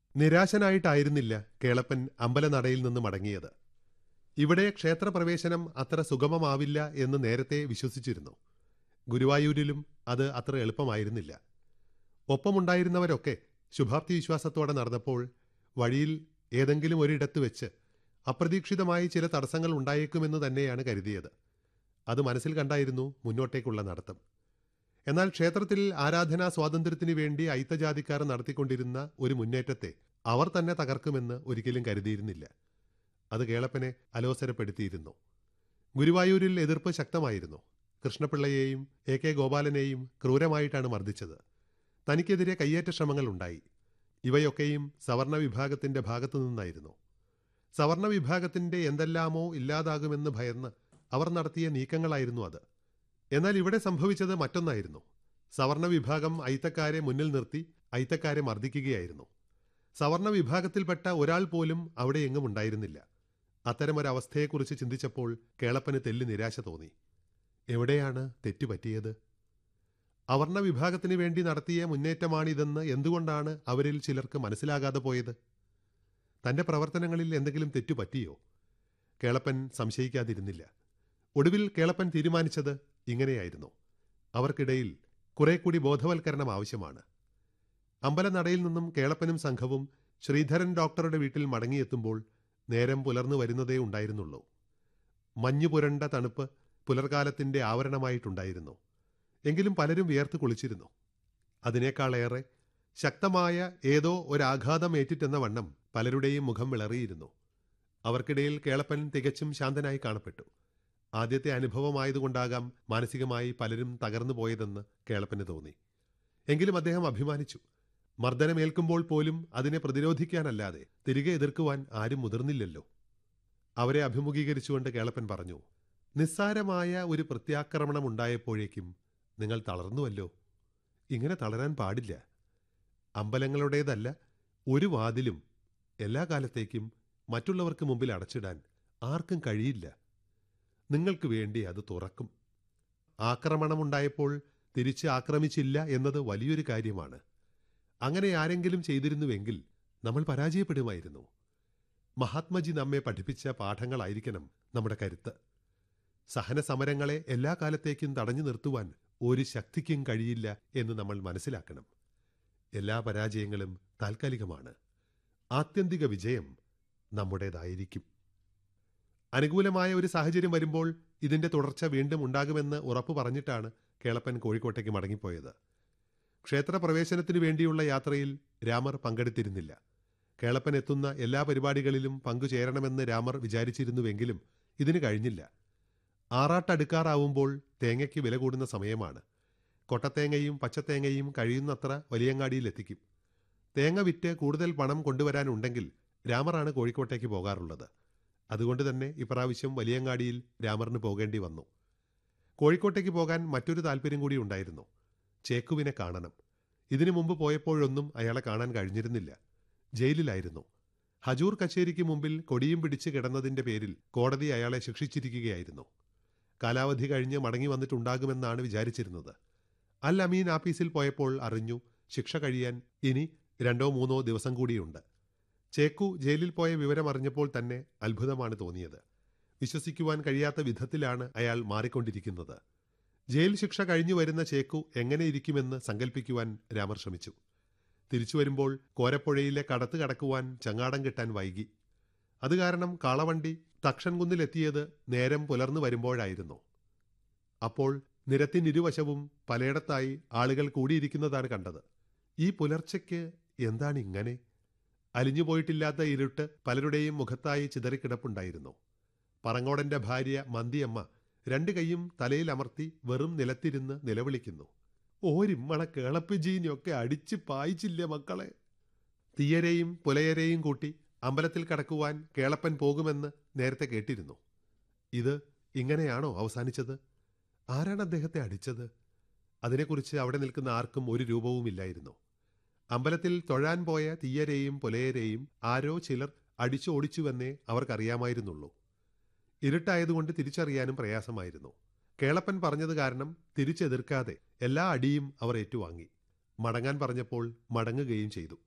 നിരാശനായിട്ടായിരുന്നില്ല കേളപ്പൻ അമ്പലനടയിൽ നിന്ന് മടങ്ങിയത് ഇവിടെ ക്ഷേത്രപ്രവേശനം അത്ര സുഗമമാവില്ല എന്ന് നേരത്തെ വിശ്വസിച്ചിരുന്നു ഗുരുവായൂരിലും അത് അത്ര എളുപ്പമായിരുന്നില്ല ഒപ്പമുണ്ടായിരുന്നവരൊക്കെ ശുഭാപ്തി വിശ്വാസത്തോടെ നടന്നപ്പോൾ വഴിയിൽ ഏതെങ്കിലും ഒരിടത്ത് വെച്ച് അപ്രതീക്ഷിതമായി ചില തടസ്സങ്ങൾ ഉണ്ടായേക്കുമെന്ന് തന്നെയാണ് കരുതിയത് അത് മനസ്സിൽ കണ്ടായിരുന്നു മുന്നോട്ടേക്കുള്ള നടത്തം എന്നാൽ ക്ഷേത്രത്തിൽ ആരാധനാ സ്വാതന്ത്ര്യത്തിനു വേണ്ടി അയിത്തജാതിക്കാർ നടത്തിക്കൊണ്ടിരുന്ന ഒരു മുന്നേറ്റത്തെ അവർ തന്നെ തകർക്കുമെന്ന് ഒരിക്കലും കരുതിയിരുന്നില്ല അത് കേളപ്പനെ അലോസരപ്പെടുത്തിയിരുന്നു ഗുരുവായൂരിൽ എതിർപ്പ് ശക്തമായിരുന്നു കൃഷ്ണപിള്ളയെയും എ കെ ഗോപാലനെയും ക്രൂരമായിട്ടാണ് മർദ്ദിച്ചത് തനിക്കെതിരെ കയ്യേറ്റ ശ്രമങ്ങൾ ഉണ്ടായി ഇവയൊക്കെയും സവർണ വിഭാഗത്തിന്റെ ഭാഗത്തു നിന്നായിരുന്നു സവർണ വിഭാഗത്തിന്റെ എന്തെല്ലാമോ ഇല്ലാതാകുമെന്ന് ഭയന്ന് അവർ നടത്തിയ നീക്കങ്ങളായിരുന്നു അത് എന്നാൽ ഇവിടെ സംഭവിച്ചത് മറ്റൊന്നായിരുന്നു സവർണ വിഭാഗം അയിത്തക്കാരെ മുന്നിൽ നിർത്തി അയിത്തക്കാരെ മർദ്ദിക്കുകയായിരുന്നു സവർണ വിഭാഗത്തിൽപ്പെട്ട ഒരാൾ പോലും അവിടെ എങ്ങും ഉണ്ടായിരുന്നില്ല അത്തരമൊരവസ്ഥയെക്കുറിച്ച് ചിന്തിച്ചപ്പോൾ കേളപ്പന് തെല്ലി നിരാശ തോന്നി എവിടെയാണ് തെറ്റുപറ്റിയത് അവർണ വിഭാഗത്തിന് വേണ്ടി നടത്തിയ മുന്നേറ്റമാണിതെന്ന് എന്തുകൊണ്ടാണ് അവരിൽ ചിലർക്ക് മനസ്സിലാകാതെ പോയത് തന്റെ പ്രവർത്തനങ്ങളിൽ എന്തെങ്കിലും തെറ്റുപറ്റിയോ കേളപ്പൻ സംശയിക്കാതിരുന്നില്ല ഒടുവിൽ കേളപ്പൻ തീരുമാനിച്ചത് ഇങ്ങനെയായിരുന്നു അവർക്കിടയിൽ കുറെ കൂടി ബോധവൽക്കരണം ആവശ്യമാണ് അമ്പലനടയിൽ നിന്നും കേളപ്പനും സംഘവും ശ്രീധരൻ ഡോക്ടറുടെ വീട്ടിൽ മടങ്ങിയെത്തുമ്പോൾ നേരം പുലർന്നു വരുന്നതേ ഉണ്ടായിരുന്നുള്ളൂ മഞ്ഞു പുരണ്ട തണുപ്പ് പുലർകാലത്തിന്റെ ആവരണമായിട്ടുണ്ടായിരുന്നു എങ്കിലും പലരും വിയർത്ത് കുളിച്ചിരുന്നു അതിനേക്കാളേറെ ശക്തമായ ഏതോ ഒരാഘാതം ഏറ്റിട്ടെന്ന വണ്ണം പലരുടെയും മുഖം വിളറിയിരുന്നു അവർക്കിടയിൽ കേളപ്പൻ തികച്ചും ശാന്തനായി കാണപ്പെട്ടു ആദ്യത്തെ അനുഭവമായതുകൊണ്ടാകാം മാനസികമായി പലരും തകർന്നു പോയതെന്ന് കേളപ്പന് തോന്നി എങ്കിലും അദ്ദേഹം അഭിമാനിച്ചു മർദ്ദനമേൽക്കുമ്പോൾ പോലും അതിനെ പ്രതിരോധിക്കാനല്ലാതെ തിരികെ എതിർക്കുവാൻ ആരും മുതിർന്നില്ലല്ലോ അവരെ അഭിമുഖീകരിച്ചുകൊണ്ട് കേളപ്പൻ പറഞ്ഞു നിസ്സാരമായ ഒരു പ്രത്യാക്രമണം ഉണ്ടായപ്പോഴേക്കും നിങ്ങൾ തളർന്നുവല്ലോ ഇങ്ങനെ തളരാൻ പാടില്ല അമ്പലങ്ങളുടേതല്ല ഒരു വാതിലും എല്ലാ കാലത്തേക്കും മറ്റുള്ളവർക്ക് മുമ്പിൽ അടച്ചിടാൻ ആർക്കും കഴിയില്ല നിങ്ങൾക്ക് വേണ്ടി അത് തുറക്കും ആക്രമണമുണ്ടായപ്പോൾ തിരിച്ച് ആക്രമിച്ചില്ല എന്നത് വലിയൊരു കാര്യമാണ് അങ്ങനെ ആരെങ്കിലും ചെയ്തിരുന്നുവെങ്കിൽ നമ്മൾ പരാജയപ്പെടുമായിരുന്നു മഹാത്മജി നമ്മെ പഠിപ്പിച്ച പാഠങ്ങളായിരിക്കണം നമ്മുടെ കരുത്ത് സഹന സമരങ്ങളെ എല്ലാ കാലത്തേക്കും തടഞ്ഞു നിർത്തുവാൻ ഒരു ശക്തിക്കും കഴിയില്ല എന്ന് നമ്മൾ മനസ്സിലാക്കണം എല്ലാ പരാജയങ്ങളും താൽക്കാലികമാണ് ആത്യന്തിക വിജയം നമ്മുടേതായിരിക്കും അനുകൂലമായ ഒരു സാഹചര്യം വരുമ്പോൾ ഇതിന്റെ തുടർച്ച വീണ്ടും ഉണ്ടാകുമെന്ന് ഉറപ്പു പറഞ്ഞിട്ടാണ് കേളപ്പൻ കോഴിക്കോട്ടേക്ക് മടങ്ങിപ്പോയത് ക്ഷേത്രപ്രവേശനത്തിനു വേണ്ടിയുള്ള യാത്രയിൽ രാമർ പങ്കെടുത്തിരുന്നില്ല കേളപ്പൻ എത്തുന്ന എല്ലാ പരിപാടികളിലും പങ്കുചേരണമെന്ന് രാമർ വിചാരിച്ചിരുന്നുവെങ്കിലും ഇതിന് കഴിഞ്ഞില്ല ആറാട്ടടുക്കാറാവുമ്പോൾ തേങ്ങയ്ക്ക് വില കൂടുന്ന സമയമാണ് കൊട്ടത്തേങ്ങയും പച്ചത്തേങ്ങയും കഴിയുന്നത്ര വലിയങ്ങാടിയിലെത്തിക്കും തേങ്ങ വിറ്റ് കൂടുതൽ പണം കൊണ്ടുവരാനുണ്ടെങ്കിൽ രാമറാണ് കോഴിക്കോട്ടേക്ക് പോകാറുള്ളത് അതുകൊണ്ട് തന്നെ ഇപ്രാവശ്യം വലിയങ്ങാടിയിൽ രാമറിന് പോകേണ്ടി വന്നു കോഴിക്കോട്ടേക്ക് പോകാൻ മറ്റൊരു താല്പര്യം കൂടി ഉണ്ടായിരുന്നു ചേക്കുവിനെ കാണണം ഇതിനു മുമ്പ് പോയപ്പോഴൊന്നും അയാളെ കാണാൻ കഴിഞ്ഞിരുന്നില്ല ജയിലിലായിരുന്നു ഹജൂർ കച്ചേരിക്ക് മുമ്പിൽ കൊടിയും പിടിച്ച് കിടന്നതിന്റെ പേരിൽ കോടതി അയാളെ ശിക്ഷിച്ചിരിക്കുകയായിരുന്നു കാലാവധി കഴിഞ്ഞ് മടങ്ങി വന്നിട്ടുണ്ടാകുമെന്നാണ് വിചാരിച്ചിരുന്നത് അൽ അമീൻ ആഫീസിൽ പോയപ്പോൾ അറിഞ്ഞു ശിക്ഷ കഴിയാൻ ഇനി രണ്ടോ മൂന്നോ ദിവസം കൂടിയുണ്ട് ചേക്കു ജയിലിൽ പോയ വിവരം അറിഞ്ഞപ്പോൾ തന്നെ അത്ഭുതമാണ് തോന്നിയത് വിശ്വസിക്കുവാൻ കഴിയാത്ത വിധത്തിലാണ് അയാൾ മാറിക്കൊണ്ടിരിക്കുന്നത് ജയിൽ ശിക്ഷ കഴിഞ്ഞു വരുന്ന ചേക്കു എങ്ങനെ ഇരിക്കുമെന്ന് സങ്കല്പിക്കുവാൻ രാമർ ശ്രമിച്ചു തിരിച്ചു വരുമ്പോൾ കോരപ്പുഴയിലെ കടത്ത് കടക്കുവാൻ ചങ്ങാടം കിട്ടാൻ വൈകി അത് കാരണം കാളവണ്ടി തക്ഷൻകുന്നിലെത്തിയത് നേരം പുലർന്നു വരുമ്പോഴായിരുന്നു അപ്പോൾ നിരത്തിനിരുവശവും പലയിടത്തായി ആളുകൾ കൂടിയിരിക്കുന്നതാണ് കണ്ടത് ഈ പുലർച്ചയ്ക്ക് എന്താണ് ഇങ്ങനെ അലിഞ്ഞുപോയിട്ടില്ലാത്ത ഇരുട്ട് പലരുടെയും മുഖത്തായി ചിതറിക്കിടപ്പുണ്ടായിരുന്നു പറങ്ങോടന്റെ ഭാര്യ മന്തിയമ്മ രണ്ട് കൈയും തലയിൽ അമർത്തി വെറും നിലത്തിരുന്ന് നിലവിളിക്കുന്നു ഓരിമ്മളെ കേളപ്പിജീനിയൊക്കെ അടിച്ച് പായിച്ചില്ലേ മക്കളെ തീയരെയും പുലയരെയും കൂട്ടി അമ്പലത്തിൽ കടക്കുവാൻ കേളപ്പൻ പോകുമെന്ന് നേരത്തെ കേട്ടിരുന്നു ഇത് ഇങ്ങനെയാണോ അവസാനിച്ചത് ആരാണ് അദ്ദേഹത്തെ അടിച്ചത് അതിനെക്കുറിച്ച് അവിടെ നിൽക്കുന്ന ആർക്കും ഒരു രൂപവുമില്ലായിരുന്നു അമ്പലത്തിൽ തൊഴാൻ പോയ തീയരെയും പുലയരെയും ആരോ ചിലർ അടിച്ചോടിച്ചുവെന്നേ അവർക്കറിയാമായിരുന്നുള്ളൂ ഇരുട്ടായതുകൊണ്ട് തിരിച്ചറിയാനും പ്രയാസമായിരുന്നു കേളപ്പൻ പറഞ്ഞത് കാരണം തിരിച്ചെതിർക്കാതെ എല്ലാ അടിയും അവർ ഏറ്റുവാങ്ങി മടങ്ങാൻ പറഞ്ഞപ്പോൾ മടങ്ങുകയും ചെയ്തു